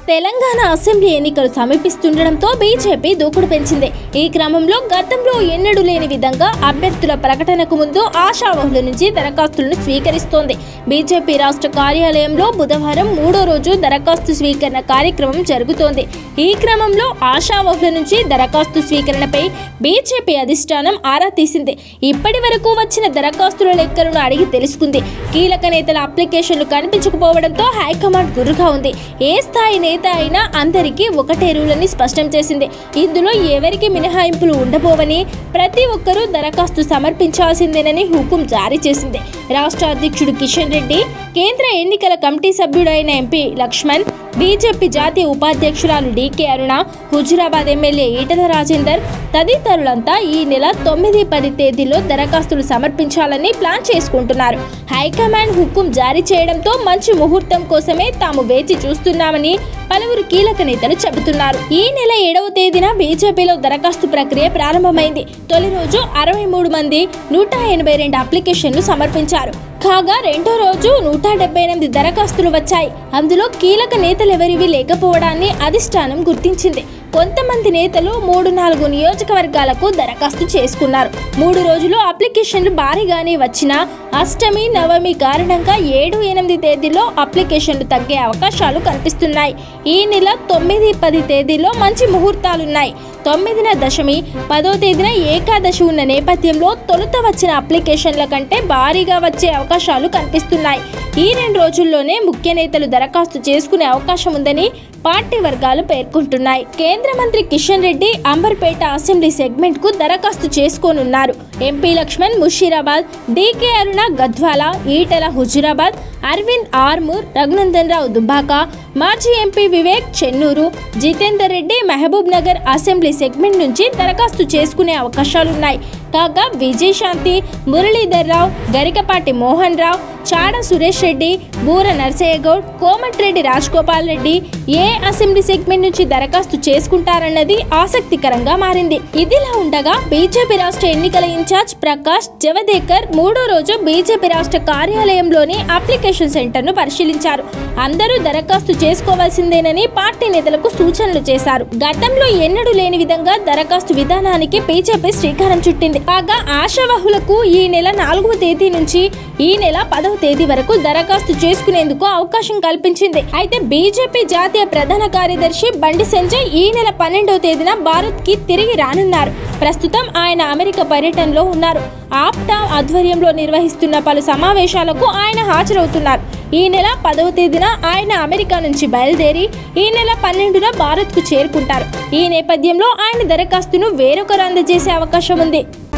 Telangana assembly ఎన్నికలు సమీపిస్తుండటంతో BJP దూకుడు పెంచింది ఈ క్రమంలో గతంలో ఎన్నడూ లేని విధంగా అభ్యర్థుల ప్రకటనకు ముందు ఆశావహుల నుంచి దరఖాస్తులను స్వీకరిస్తోంది బీజేపీ రాష్ట్ర కార్యాలయంలో బుధవారం మూడో రోజు దరఖాస్తు స్వీకరణ కార్యక్రమం జరుగుతోంది ఈ క్రమంలో ఆశావహుల నుంచి దరఖాస్తు స్వీకరణపై బీజేపీ అధిష్టానం ఆరా తీసింది ఇప్పటి వరకు వచ్చిన దరఖాస్తుల లెక్కలను అడిగి తెలుసుకుంది కీలక నేతల అప్లికేషన్లు కనిపించకపోవడంతో హైకమాండ్ గురుగా ఉంది ఏ స్థాయి నేత అయినా అందరికీ ఒకటే రూల్ అని స్పష్టం చేసింది ఇందులో ఎవరికి మినహాయింపులు ఉండబోవని ప్రతి ఒక్కరూ దరఖాస్తు సమర్పించాల్సిందేనని హుకుం జారీ చేసింది రాష్ట్ర అధ్యక్షుడు కిషన్ రెడ్డి కేంద్ర ఎన్నికల కమిటీ సభ్యుడైన ఎంపీ లక్ష్మణ్ బీజేపీ జాతీయ ఉపాధ్యక్షురాలు డీకే అరుణ హుజురాబాద్ ఎమ్మెల్యే ఈటల రాజేందర్ తదితరులంతా ఈ నెల తొమ్మిది పది తేదీలో దరఖాస్తులు సమర్పించాలని ప్లాన్ చేసుకుంటున్నారు హైకమాండ్ హుకుం జారీ చేయడంతో మంచి ముహూర్తం కోసమే తాము వేచి చూస్తున్నామని పలువురు కీలక నేతలు చెబుతున్నారు ఈ నెల ఏడవ తేదీన బీజేపీలో దరఖాస్తు ప్రక్రియ ప్రారంభమైంది తొలి రోజు అరవై మూడు మంది నూట ఎనభై రెండు అప్లికేషన్లు సమర్పించారు కాగా రెండో రోజు నూట డెబ్బై ఎనిమిది దరఖాస్తులు వచ్చాయి అందులో కీలక నేతలెవరివి లేకపోవడాన్ని అధిష్టానం గుర్తించింది కొంతమంది నేతలు మూడు నాలుగు నియోజకవర్గాలకు దరఖాస్తు చేసుకున్నారు మూడు రోజులు అప్లికేషన్లు భారీగానే వచ్చినా అష్టమి నవమి కారణంగా ఏడు ఎనిమిది తేదీలో అప్లికేషన్లు తగ్గే అవకాశాలు కనిపిస్తున్నాయి ఈ నెల తొమ్మిది పది తేదీలో మంచి ముహూర్తాలున్నాయి తొమ్మిదిన దశమి పదో తేదీన ఏకాదశి ఉన్న నేపథ్యంలో తొలుత వచ్చిన అప్లికేషన్ల కంటే భారీగా వచ్చే అవకాశాలు కనిపిస్తున్నాయి ఈ రెండు రోజుల్లోనే ముఖ్య నేతలు దరఖాస్తు చేసుకునే అవకాశం ఉందని పార్టీ వర్గాలు పేర్కొంటున్నాయి కేంద్ర మంత్రి కిషన్ రెడ్డి అంబర్పేట అసెంబ్లీ సెగ్మెంట్ కు దరఖాస్తు చేసుకోనున్నారు ఎంపీ లక్ష్మణ్ ముషీరాబాద్ డీకే అరుణ గద్వాల ఈటెల హుజురాబాద్ అరవింద్ ఆర్మూర్ రఘునందన్ రావు దుబ్బాక మాజీ MP Vivek Chennur Jitender Reddy Mahabub Nagar assembly segment నుంచి దరఖాస్తు చేసుకునే అవకాశాలున్నాయి కాగా విజయశాంతి మురళీధర్ రావు గరికపాటి మోహన్ రావు చాడ సురేష్ రెడ్డి బూర నర్సయ్య గౌడ్ కోమటిరెడ్డి రాజ్గోపాల్ రెడ్డి ఏ అసెంబ్లీ సెగ్మెంట్ నుంచి దరఖాస్తు చేసుకుంటారన్నది ఆసక్తికరంగా మారింది ఇదిలా ఉండగా బీజేపీ రాష్ట్ర ఎన్నికల ఇన్ఛార్జ్ ప్రకాష్ జవదేకర్ మూడో రోజు బీజేపీ రాష్ట్ర కార్యాలయంలోని అప్లికేషన్ సెంటర్ను పరిశీలించారు అందరూ దరఖాస్తు చేసుకోవాల్సిందేనని పార్టీ నేతలకు సూచనలు చేశారు గతంలో ఎన్నడూ లేని విధంగా దరఖాస్తు విధానానికి బీజేపీ శ్రీకారం చుట్టింది కాగా ఆశావహులకు ఈ నెల నాలుగవ తేదీ నుంచి ఈ నెల పదవ తేదీ వరకు దరఖాస్తు చేసుకునేందుకు అవకాశం కల్పించింది అయితే బీజేపీ జాతీయ ప్రధాన కార్యదర్శి బండి సంజయ్ ఈ నెల పన్నెండవ తేదీన భారత్ కి తిరిగి రానున్నారు ప్రస్తుతం ఆయన అమెరికా పర్యటనలో ఉన్నారు ఆప్టా ఆధ్వర్యంలో నిర్వహిస్తున్న పలు సమావేశాలకు ఆయన హాజరవుతున్నారు ఈ నెల పదవ తేదీన ఆయన అమెరికా నుంచి బయలుదేరి ఈ నెల పన్నెండున భారత్కు చేరుకుంటారు ఈ నేపథ్యంలో ఆయన దరఖాస్తును వేరొకరు అందజేసే అవకాశం ఉంది